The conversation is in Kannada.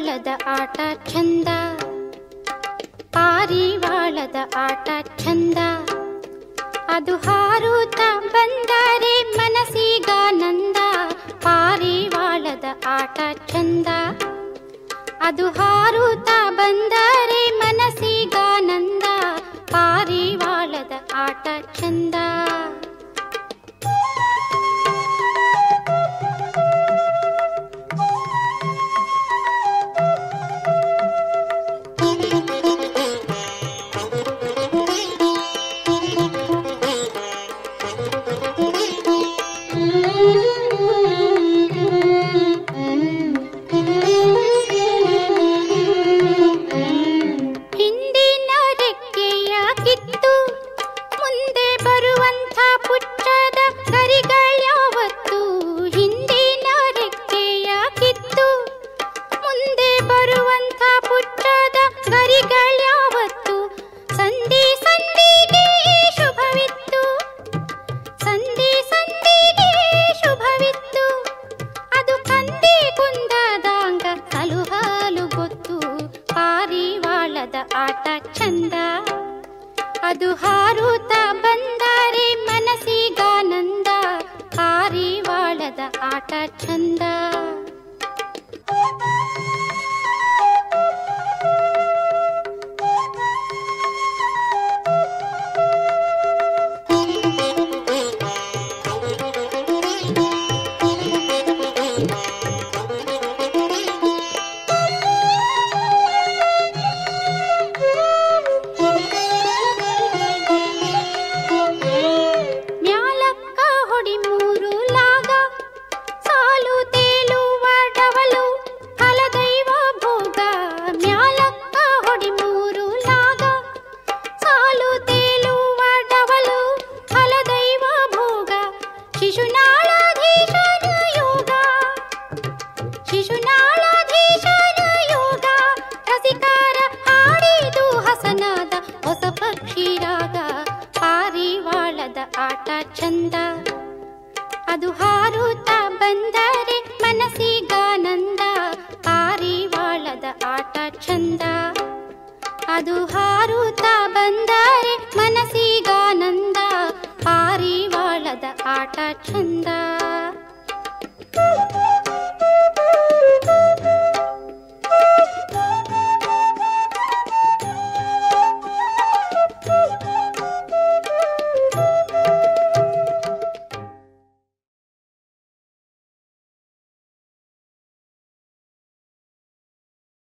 ಪಾರಿವಾಳದ ಆಟ ಚಂದ ಪಾರಿವಾಳದ ಆಟ ಚಂದ ಅದು ಹಾರುತ್ತ ಬಂದರೆ ಮನಸ್ಸಿಗಾನಂದ ಪಾರಿವಾಳದ ಆಟ ಚಂದ ಅದು ಹಾರುತ್ತ ಬಂದರೆ ಮನಸ್ಸಿಗಾನಂದ ಪಾರಿವಾಳದ ಆಟ ಚಂದ ಹಿಂದಿನ ರೆಕ್ಕೆಯ ಕಿತ್ತು ಮುಂದೆ ಬರುವಂಥ ಪುಟ್ಟದ ಗರಿಗಳ್ಯಾವತ್ತು ಹಿಂದಿನ ರೆಕ್ಕೆಯ ಕಿತ್ತು ಮುಂದೆ ಬರುವಂಥ ಪುಟ್ಟದ ಗರಿಗಳ್ಯಾವತ್ತು ಸಂಧಿ ಸಂಧಿಗೆ ಶುಭವಿತ್ತು ಸಂಧಿ ಸಂಧಿಗೆ ಶುಭವಿತ್ತು ಅದು ಕಂದಿ ಕುಂದದಾಂಗ ಕಲುಹಾಲು ಗೊತ್ತು ಪಾರಿವಾಳದ ಆಟ ಚಂದ ಅದು ಹಾರುತ್ತ ಬಂದರೆ ಮನಸ್ಸಿಗಾನಂದ ಪಾರಿವಾಳದ ಆಟ ಚಂದ ಮ್ಯಾಲಕ್ಕ ಹೊಡಿ ಮೂರು ಲಾಗ ಸಾಲು ತೇಲುವ ಡವಲು ಫಲದೈವ ಭೋಗ ಮ್ಯಾಲಕ್ಕ ಹೊಡಿ ಮೂರು ಲಾಗ ಸಾಲು ತೇಲುವ ಡವಲು ಫಲದೈವ ಭೋಗ ಶಿಶುನಾಳಾಧೀಶನ ಯೋಗ ಶಿಶುನಾಳಾಧೀಶನ ಯೋಗ ರಸಿಕಾರ ಹಾಡಿದು ಹಸನಾದ ಹೊಸ ಪಕ್ಷಿರಾಗ ಪಾರಿವಾಳದ ಆಟ ಚಂದ ಅದು ಹಾರುತ್ತ ಬಂದರೆ ಮನಸ್ಸಿಗಾನಂದ ಪಾರಿವಾಳದ ಆಟ ಚಂದ ಅದು ಹಾರುತ್ತ ಬಂದರೆ ಮನಸ್ಸಿಗಾನಂದ ಪಾರಿವಾಳದ ಆಟ ಚಂದ